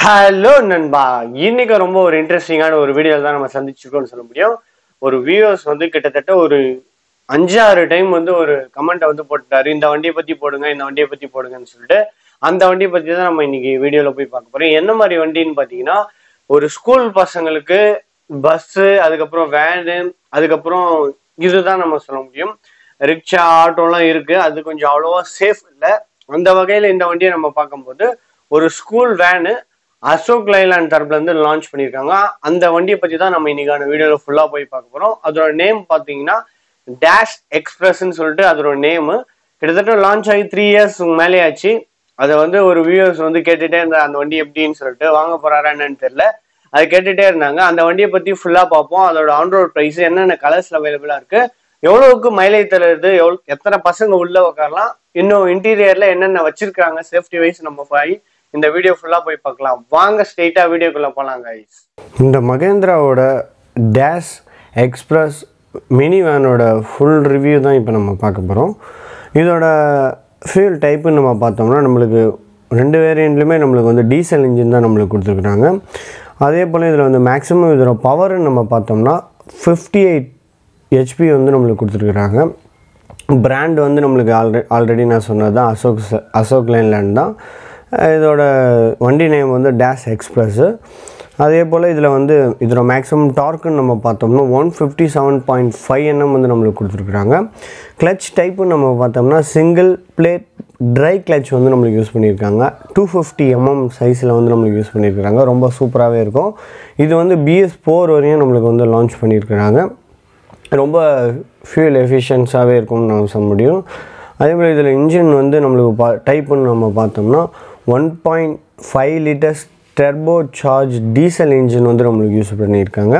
hello நண்பா இன்னைக்கு ரொம்ப ஒரு இன்ட்ரெஸ்டிங்கான ஒரு வீடியோ தான் நம்ம சந்திச்சிருக்கோம்னு சொல்ல முடியும் ஒரு வியூவர்ஸ் வந்து கிட்டத்தட்ட ஒரு அஞ்சாறு டைம் வந்து ஒரு கமெண்ட்டை வந்து போட்டுட்டாரு இந்த வண்டியை பத்தி போடுங்க இந்த வண்டியை பத்தி போடுங்கன்னு சொல்லிட்டு அந்த வண்டியை பத்தி தான் நம்ம இன்னைக்கு வீடியோல போய் பார்க்க போறோம் என்ன மாதிரி வண்டின்னு பாத்தீங்கன்னா ஒரு ஸ்கூல் பசங்களுக்கு பஸ்ஸு அதுக்கப்புறம் வேனு அதுக்கப்புறம் இதுதான் நம்ம சொல்ல முடியும் ரிக்ஷா ஆட்டோலாம் இருக்கு அது கொஞ்சம் அவ்வளோவா சேஃப் இல்லை அந்த வகையில இந்த வண்டியை நம்ம பார்க்கும்போது ஒரு ஸ்கூல் வேனு அசோக் லைலாண்ட் தரப்புல இருந்து லான்ச் பண்ணியிருக்காங்க அந்த வண்டியை பத்தி தான் நம்ம இன்னைக்கான வீடியோல ஃபுல்லா போய் பார்க்க போறோம் அதோட நேம் பாத்தீங்கன்னா டேஷ் எக்ஸ்பிரஸ்ன்னு சொல்லிட்டு அதோட நேமு கிட்டத்தட்ட லான்ச் ஆகி த்ரீ இயர்ஸ் மேலே ஆச்சு அதை வந்து ஒரு வியூவர்ஸ் வந்து கேட்டுட்டே இருந்தா அந்த வண்டி எப்படின்னு சொல்லிட்டு வாங்க போறாரா என்னன்னு தெரியல அது கேட்டுட்டே இருந்தாங்க அந்த வண்டியை பத்தி ஃபுல்லா பார்ப்போம் அதோட ஆன்ரோட் ப்ரைஸ் என்னென்ன கலர்ஸ்ல அவைலபிளா இருக்கு எவ்வளவுக்கு மைலேஜ் தருது எவ்வளவு எத்தனை பசங்க உள்ள உட்காரலாம் இன்னும் இன்டீரியர்ல என்னென்ன வச்சிருக்காங்க சேஃப்டி வைஸ் நம்ம போய் இந்த வீடியோ ஃபுல்லா போய் பார்க்கலாம் வாங்க ஸ்ட்ரெயிட்டா வீடியோக்குள்ள போலாம் கைஸ் இந்த மகேந்திராவோட டேஷ் எக்ஸ்பிரஸ் மினி வேனோட ஃபுல் ரிவ்யூ தான் இப்போ நம்ம பார்க்க போகிறோம் இதோட ஃபியூல் டைப்புன்னு நம்ம பார்த்தோம்னா நம்மளுக்கு ரெண்டு வேரியண்ட்லையுமே நம்மளுக்கு வந்து டீசல் இன்ஜின் தான் நம்மளுக்கு கொடுத்துருக்குறாங்க அதே போல் இதில் வந்து மேக்ஸிமம் இதோட பவர்னு நம்ம பார்த்தோம்னா ஃபிஃப்டி எயிட் ஹெச்பி வந்து நம்மளுக்கு கொடுத்துருக்குறாங்க பிராண்ட் வந்து நம்மளுக்கு ஆல்ரெடி ஆல்ரெடி நான் சொன்னது தான் அசோக் ச- அசோக் லைன்லேண்ட் தான் இதோட வண்டி நேம் வந்து டேஷ் எக்ஸ்பிரஸ்ஸு அதே போல் இதில் வந்து இதோட மேக்ஸிமம் டார்க்குன்னு நம்ம பார்த்தோம்னா one fifty seven point five NM வந்து நம்மளுக்கு கொடுத்துருக்குறாங்க கிளச் டைப்புன்னு நம்ம பார்த்தோம்னா சிங்கிள் பிளேட் ட்ரை கிளச் வந்து நம்மளுக்கு யூஸ் பண்ணியிருக்காங்க டூ ஃபிஃப்டி எம்எம் சைஸில் வந்து நம்மளுக்கு யூஸ் பண்ணியிருக்கிறாங்க ரொம்ப சூப்பராகவே இருக்கும் இது வந்து பிஎஸ் ஃபோர் வரையும் நம்மளுக்கு வந்து லான்ச் பண்ணியிருக்கிறாங்க ரொம்ப ஃபியூல் எஃபிஷியன்ஸாகவே இருக்கும்னு நம்ம சொல்ல முடியும் அதே போல் இதில் இன்ஜின் வந்து நம்மளுக்கு பா டைப்புன்னு நம்ம பார்த்தோம்னா one point five litres turbo charge diesel engine வந்து நம்மளுக்கு யூஸ் பண்ணியிருக்காங்க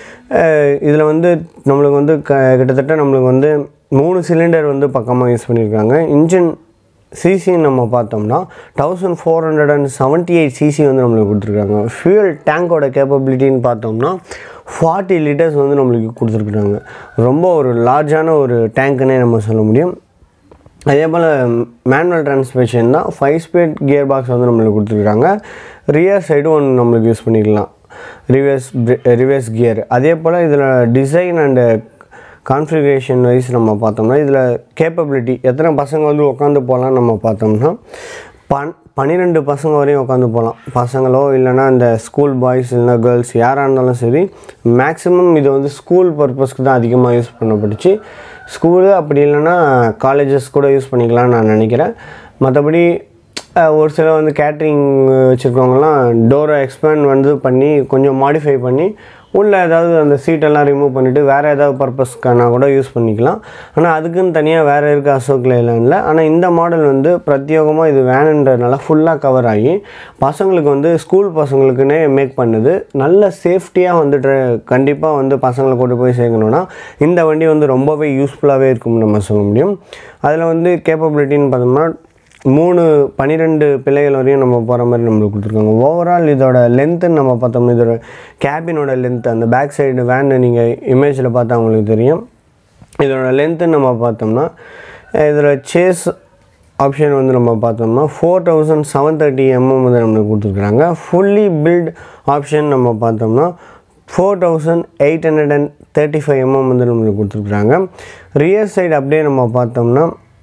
இதில் வந்து நம்மளுக்கு வந்து க கிட்டத்தட்ட நம்மளுக்கு வந்து மூணு சிலிண்டர் வந்து பக்கமாக யூஸ் பண்ணியிருக்காங்க இன்ஜின் சிசி நம்ம பார்த்தோம்னா thousand four hundred and seventy eight CC வந்து நம்மளுக்கு கொடுத்துருக்காங்க ஃபியூல் டேங்கோட கேப்பபிலிட்டின்னு பார்த்தோம்னா ஃபார்ட்டி லிட்டர்ஸ் வந்து நம்மளுக்கு கொடுத்துருக்குறாங்க ரொம்ப ஒரு லார்ஜான ஒரு டேங்க்குன்னே நம்ம சொல்ல முடியும் அதே போல் மேனுவல் டிரான்ஸ்மிஷன் தான் ஃபைவ் ஸ்பீட் கியர் பாக்ஸ் வந்து நம்மளுக்கு கொடுத்துருக்காங்க ரியர் சைடும் ஒன்று நம்மளுக்கு யூஸ் பண்ணிக்கலாம் ரிவர்ஸ் ரிவர்ஸ் கியர் அதே போல் இதில் டிசைன் அண்டு கான்ஃபிகரேஷன் வைஸ் நம்ம பார்த்தோம்னா இதில் கேப்பபிலிட்டி எத்தனை பசங்க வந்து உட்காந்து போகலாம் நம்ம பார்த்தோம்னா பன் பன்னிரெண்டு பசங்க வரையும் உட்காந்து போகலாம் பசங்களோ இல்லைன்னா இந்த ஸ்கூல் பாய்ஸ் இல்லைன்னா கேர்ள்ஸ் யாராக இருந்தாலும் சரி மேக்ஸிமம் இது வந்து ஸ்கூல் பர்பஸ்க்கு தான் அதிகமாக யூஸ் பண்ணப்பட்டுச்சு ஸ்கூலு அப்படி இல்லைன்னா காலேஜஸ் கூட யூஸ் பண்ணிக்கலாம்னு நான் நினைக்கிறேன் மற்றபடி அஹ், ஒரு சில வந்து கேட்ரிங் வச்சுருக்கவங்கலாம் டோரை எக்ஸ்பேண்ட் வந்து பண்ணி கொஞ்சம் மாடிஃபை பண்ணி உள்ளே ஏதாவது அந்த சீட்டெல்லாம் ரிமூவ் பண்ணிவிட்டு வேறு ஏதாவது பர்பஸ்க்கான கூட யூஸ் பண்ணிக்கலாம் ஆனால் அதுக்குன்னு தனியாக வேறு இருக்குது அசோக் லைலாண்டில் ஆனால் இந்த மாடல் வந்து பிரத்யேகமாக இது வேணுன்றதுனால ஃபுல்லாக கவர் ஆகி பசங்களுக்கு வந்து ஸ்கூல் பசங்களுக்குன்னே மேக் பண்ணுது நல்ல சேஃப்டியாக வந்துட்டு கண்டிப்பாக வந்து பசங்களை கொண்டு போய் சேர்க்கணுன்னா இந்த வண்டி வந்து ரொம்பவே யூஸ்ஃபுல்லாகவே இருக்கும்னு நம்ம சொல்ல முடியும் அதில் வந்து கேப்பபிலிட்டின்னு பார்த்தோம்னா மூணு பன்னிரெண்டு பிள்ளைகள் வரையும் நம்ம போகிற மாதிரி நம்மளுக்கு கொடுத்துருக்காங்க ஓவரால் இதோட லென்த்துன்னு நம்ம பார்த்தோம்னா இதோட கேபினோட லென்த் அந்த பேக் சைடு வேன் நீங்கள் இமேஜில் பார்த்தா உங்களுக்கு தெரியும் இதோட லென்த்துன்னு நம்ம பார்த்தோம்னா இதில் சேஸ் ஆப்ஷன் வந்து நம்ம பார்த்தோம்னா four thousand seven thirty MM வந்து நம்மளுக்கு கொடுத்துருக்குறாங்க ஃபுல்லி பில்ட் ஆப்ஷன் நம்ம பார்த்தோம்னா four thousand eight hundred and thirty five MM வந்து நம்மளுக்கு கொடுத்துருக்குறாங்க ரியர் சைடு அப்படியே நம்ம பார்த்தோம்னா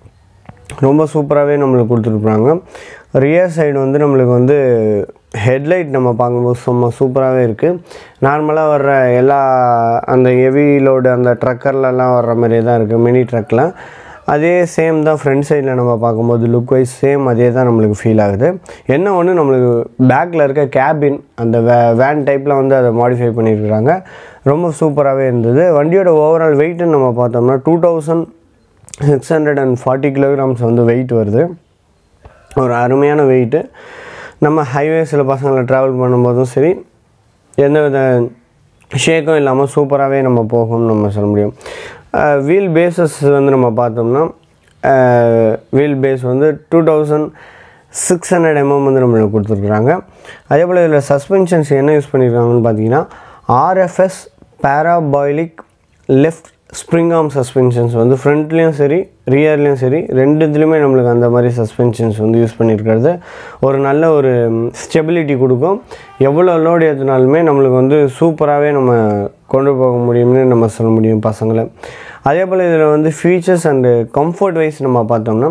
ரொம்ப சூப்பராகவே நம்மளுக்கு கொடுத்துருக்குறாங்க ரியர் சைடு வந்து நம்மளுக்கு வந்து ஹெட்லைட் நம்ம பார்க்கும்போது சும்மா சூப்பராகவே இருக்குது நார்மலாக வர்ற எல்லா அந்த ஹெவி லோடு அந்த ட்ரக்கர்லலாம் வர்ற மாதிரியே தான் இருக்குது மினி ட்ரக்கில் அதே சேம் தான் ஃப்ரண்ட் சைடில் நம்ம பார்க்கும்போது லுக் வைஸ் சேம் அதே தான் நம்மளுக்கு ஃபீல் ஆகுது என்ன ஒன்று நம்மளுக்கு பேக்கில் இருக்க கேபின் அந்த வே வேன் டைப்பில் வந்து அதை மாடிஃபை பண்ணியிருக்கிறாங்க ரொம்ப சூப்பராகவே இருந்தது வண்டியோட ஓவரால் வெயிட்டுன்னு நம்ம பார்த்தோம்னா two thousand six hundred and forty kilograms வந்து வெயிட் வருது ஒரு அருமையான வெயிட்டு நம்ம ஹைவேஸில் பசங்களை ட்ராவல் பண்ணும்போதும் சரி எந்த வித ஷேக்கும் இல்லாமல் சூப்பராகவே நம்ம போகும்னு நம்ம சொல்ல முடியும் வீல் பேஸஸ் வந்து நம்ம பார்த்தோம்னா வீல் பேஸ் வந்து two thousand six hundred MM வந்து நம்மளுக்கு கொடுத்துருக்குறாங்க அதே போல் இதில் சஸ்பென்ஷன்ஸ் என்ன யூஸ் பண்ணியிருக்காங்கன்னு பார்த்தீங்கன்னா RFS parabolic leaf spring arm suspensions வந்து ஃப்ரண்ட்லேயும் சரி ரியர்லேயும் சரி ரெண்டு இதுலேயுமே நம்மளுக்கு அந்த மாதிரி சஸ்பென்ஷன்ஸ் வந்து யூஸ் பண்ணியிருக்கிறது ஒரு நல்ல ஒரு ஸ்டெபிலிட்டி கொடுக்கும் எவ்வளோ லோடு ஏற்றினாலுமே நம்மளுக்கு வந்து சூப்பராகவே நம்ம கொண்டு போக முடியும்னு நம்ம சொல்ல முடியும் பசங்களை அதே போல் இதில் வந்து ஃபீச்சர்ஸ் அண்டு கம்ஃபர்ட் வைஸ் நம்ம பார்த்தோம்னா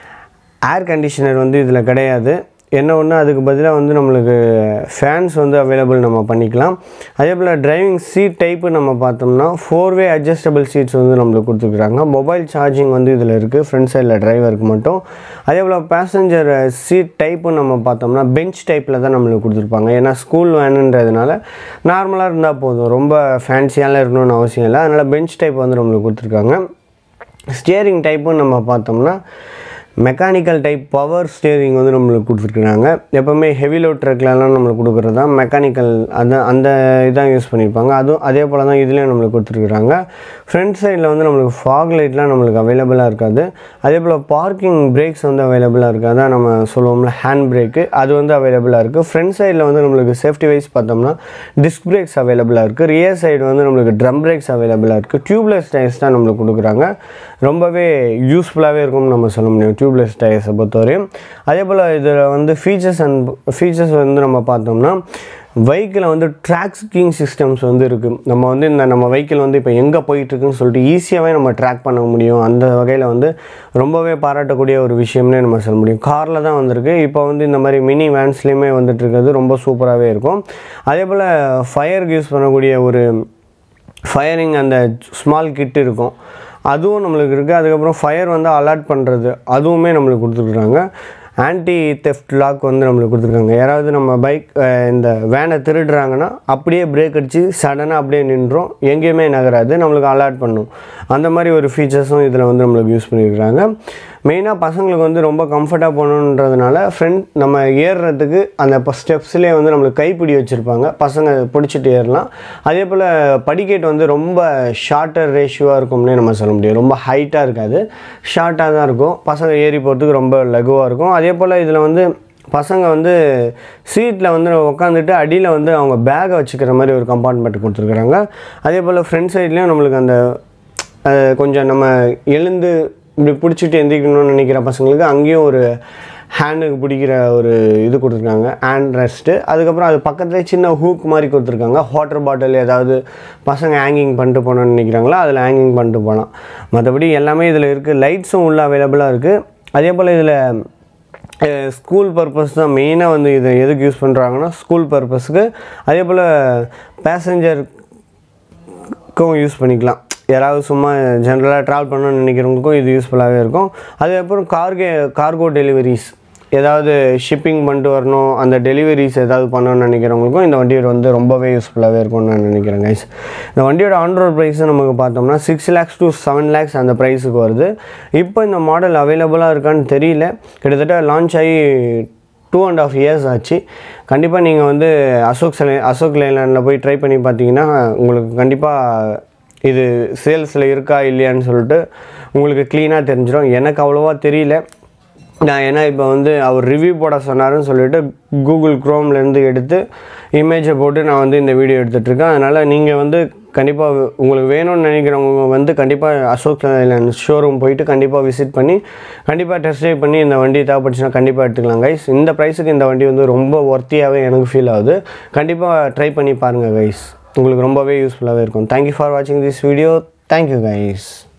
ஏர் கண்டிஷனர் வந்து இதில் கிடையாது என்ன ஒன்று அதுக்கு பதிலாக வந்து நம்மளுக்கு ஃபேன்ஸ் வந்து அவைலபிள் நம்ம பண்ணிக்கலாம் அதே போல் டிரைவிங் சீட் டைப்பு நம்ம பார்த்தோம்னா ஃபோர் வே அட்ஜஸ்டபிள் சீட்ஸ் வந்து நம்மளுக்கு கொடுத்துருக்குறாங்க மொபைல் சார்ஜிங் வந்து இதில் இருக்குது ஃப்ரண்ட் சைடில் டிரைவருக்கு மட்டும் அதே போல் பேசஞ்சர் சீட் டைப்பு நம்ம பார்த்தோம்னா பெஞ்ச் டைப்பில் தான் நம்மளுக்கு கொடுத்துருப்பாங்க ஏன்னா ஸ்கூல் வேணுன்றதுனால நார்மலாக இருந்தால் போதும் ரொம்ப ஃபேன்சியாலாம் இருக்கணும்னு அவசியம் இல்லை அதனால் பெஞ்ச் டைப் வந்து நம்மளுக்கு கொடுத்துருக்காங்க ஸ்டியரிங் டைப்பும் நம்ம பார்த்தோம்னா மெக்கானிக்கல் டைப் பவர் ஸ்டியரிங் வந்து நம்மளுக்கு கொடுத்துருக்குறாங்க எப்போவுமே ஹெவி லோட் ட்ரக்லலாம் நம்மளுக்கு கொடுக்குறது தான் மெக்கானிக்கல் அந்த அந்த இதான் யூஸ் பண்ணியிருப்பாங்க அதுவும் அதே போல் தான் இதுலேயும் நம்மளுக்கு கொடுத்துருக்குறாங்க ஃப்ரண்ட் சைடில் வந்து நம்மளுக்கு ஃபாக் லைட்லாம் நம்மளுக்கு அவைலபிளாக இருக்காது அதே போல் பார்க்கிங் பிரேக்ஸ் வந்து அவைலபிளாக இருக்காது அதான் நம்ம சொல்லுவோம்ல ஹேண்ட் பிரேக்கு அது வந்து அவைலபிளாக இருக்குது ஃப்ரண்ட் சைடில் வந்து நம்மளுக்கு சேஃப்டி வைஸ் பார்த்தோம்னா டிஸ்க் பிரேக்ஸ் அவைலபிளாக இருக்குது ரியர் சைடு வந்து நம்மளுக்கு ட்ரம் பிரேக்ஸ் அவைலபிளாக இருக்குது டியூப்லெஸ் டயர்ஸ் தான் நம்மளுக்கு கொடுக்குறாங்க ரொம்பவே யூஸ்ஃபுல்லாகவே இருக்கும்னு நம்ம சொல்ல முடியும் டியூப்லெஸ் டயர்ஸை பொறுத்தவரையும் அதே போல் இதில் வந்து ஃபீச்சர்ஸ் அண்ட் ஃபீச்சர்ஸ் வந்து நம்ம பார்த்தோம்னா வெஹிக்கிளை வந்து ட்ராக்கிங் சிஸ்டம்ஸ் வந்து இருக்குது நம்ம வந்து இந்த நம்ம வெஹிக்கிள் வந்து இப்போ எங்கே போயிட்டுருக்குன்னு சொல்லிட்டு ஈஸியாகவே நம்ம ட்ராக் பண்ண முடியும் அந்த வகையில் வந்து ரொம்பவே பாராட்டக்கூடிய ஒரு விஷயம்னே நம்ம சொல்ல முடியும் காரில் தான் வந்திருக்கு இப்போ வந்து இந்த மாதிரி மினி வேன்ஸ்லேயுமே வந்துட்டு இருக்கிறது ரொம்ப சூப்பராகவே இருக்கும் அதே போல் ஃபயருக்கு யூஸ் பண்ணக்கூடிய ஒரு ஃபயரிங் அந்த ஸ்மால் கிட் இருக்கும் அதுவும் நம்மளுக்கு இருக்குது அதுக்கப்புறம் ஃபயர் வந்து அலர்ட் பண்ணுறது அதுவுமே நம்மளுக்கு கொடுத்துருக்குறாங்க ஆன்டி தெஃப்ட் லாக் வந்து நம்மளுக்கு கொடுத்துருக்காங்க யாராவது நம்ம பைக் இந்த வேனை திருடுறாங்கன்னா அப்படியே பிரேக் அடித்து சடனாக அப்படியே நின்றோம் எங்கேயுமே நகராது நம்மளுக்கு அலர்ட் பண்ணும் அந்த மாதிரி ஒரு ஃபீச்சர்ஸும் இதில் வந்து நம்மளுக்கு யூஸ் பண்ணியிருக்கிறாங்க மெயினாக பசங்களுக்கு வந்து ரொம்ப கம்ஃபர்ட்டாக போகணுன்றதுனால ஃப்ரெண்ட் நம்ம ஏறுறதுக்கு அந்த இப்போ ஸ்டெப்ஸ்லேயே வந்து நம்மளுக்கு கைப்பிடி வச்சுருப்பாங்க பசங்க பிடிச்சிட்டு ஏறலாம் அதே போல் படிக்கட்டு வந்து ரொம்ப ஷார்ட்டர் ரேஷியோவாக இருக்கும்னே நம்ம சொல்ல முடியும் ரொம்ப ஹைட்டாக இருக்காது ஷார்ட்டாக தான் இருக்கும் பசங்க ஏறி போகிறதுக்கு ரொம்ப லகுவாக இருக்கும் அதே போல் இதில் வந்து பசங்க வந்து சீட்டில் வந்து உட்காந்துட்டு அடியில் வந்து அவங்க பேகை வச்சுக்கிற மாதிரி ஒரு கம்பார்ட்மெண்ட் கொடுத்துருக்குறாங்க அதே போல் ஃப்ரண்ட் சைட்லேயும் நம்மளுக்கு அந்த அஹ், கொஞ்சம் நம்ம எழுந்து இப்படி பிடிச்சிட்டு எந்திரிக்கணும்னு நினைக்கிற பசங்களுக்கு அங்கேயும் ஒரு ஹேண்டுக்கு பிடிக்கிற ஒரு இது கொடுத்துருக்காங்க ஹேண்ட் ரெஸ்ட்டு அதுக்கப்புறம் அது பக்கத்துலேயே சின்ன ஹூக் மாதிரி கொடுத்துருக்காங்க வாட்டர் பாட்டில் ஏதாவது பசங்க ஹேங்கிங் பண்ணிட்டு போகணும்னு நினைக்கிறாங்களோ அதில் ஹேங்கிங் பண்ணிட்டு போகலாம் மற்றபடி எல்லாமே இதில் இருக்குது லைட்ஸும் உள்ள அவைலபிளாக இருக்குது அதே போல் இதில் ஸ்கூல் பர்பஸ் தான் மெயினாக வந்து இதை எதுக்கு யூஸ் பண்ணுறாங்கன்னா ஸ்கூல் பர்பஸ்க்கு அதே போல் பேசஞ்சருக்கும் யூஸ் பண்ணிக்கலாம் யாராவது சும்மா ஜென்ரலாக ட்ராவல் பண்ணணும்னு நினைக்கிறவங்களுக்கும் இது யூஸ்ஃபுல்லாகவே இருக்கும் அதுக்கப்புறம் கார்கே கார்கோ டெலிவரிஸ் ஏதாவது ஷிப்பிங் பண்ணிட்டு வரணும் அந்த டெலிவரிஸ் ஏதாவது பண்ணணும்னு நினைக்கிறவங்களுக்கும் இந்த வண்டியோட வந்து ரொம்பவே யூஸ்ஃபுல்லாகவே இருக்கும்னு நான் நினைக்கிறேன் கைஸ் இந்த வண்டியோட ஆன்ரோட் ப்ரைஸ் நமக்கு பார்த்தோம்னா six lakhs to seven lakhs அந்த ப்ரைஸுக்கு வருது இப்போ இந்த மாடல் அவைலபிளாக இருக்கான்னு தெரியல கிட்டத்தட்ட லான்ச் ஆகி டூ அண்ட் ஆஃப் இயர்ஸ் ஆச்சு கண்டிப்பாக நீங்கள் வந்து அசோக் சிலை அசோக் லேலாண்டில் போய் ட்ரை பண்ணி பார்த்தீங்கன்னா உங்களுக்கு கண்டிப்பாக இது சேல்ஸில் இருக்கா இல்லையான்னு சொல்லிட்டு உங்களுக்கு க்ளீனாக தெரிஞ்சிடும் எனக்கு அவ்வளோவா தெரியல நான் ஏன்னா இப்போ வந்து அவர் ரிவ்யூ போட சொன்னாருன்னு சொல்லிட்டு கூகுள் க்ரோம்லேருந்து எடுத்து இமேஜை போட்டு நான் வந்து இந்த வீடியோ எடுத்துகிட்ருக்கேன் அதனால் நீங்கள் வந்து கண்டிப்பாக உங்களுக்கு வேணும்னு நினைக்கிறவங்க வந்து கண்டிப்பாக அசோக் லேலண்ட் ஷோரூம் போயிட்டு கண்டிப்பாக விசிட் பண்ணி கண்டிப்பாக டெஸ்ட் ட்ரைவ் பண்ணி இந்த வண்டி தேவைப்பட்டுச்சுன்னா கண்டிப்பாக எடுத்துக்கலாம் கைஸ் இந்த ப்ரைஸுக்கு இந்த வண்டி வந்து ரொம்ப ஒர்த்தியாகவே எனக்கு ஃபீல் ஆகுது கண்டிப்பாக ட்ரை பண்ணி பாருங்கள் கைஸ் உங்களுக்கு ரொம்பவே யூஸ்ஃபுல்லாகவே இருக்கும் தேங்க்யூ ஃபார் வாட்சிங் திஸ் வீடியோ தேங்க்யூ கைஸ்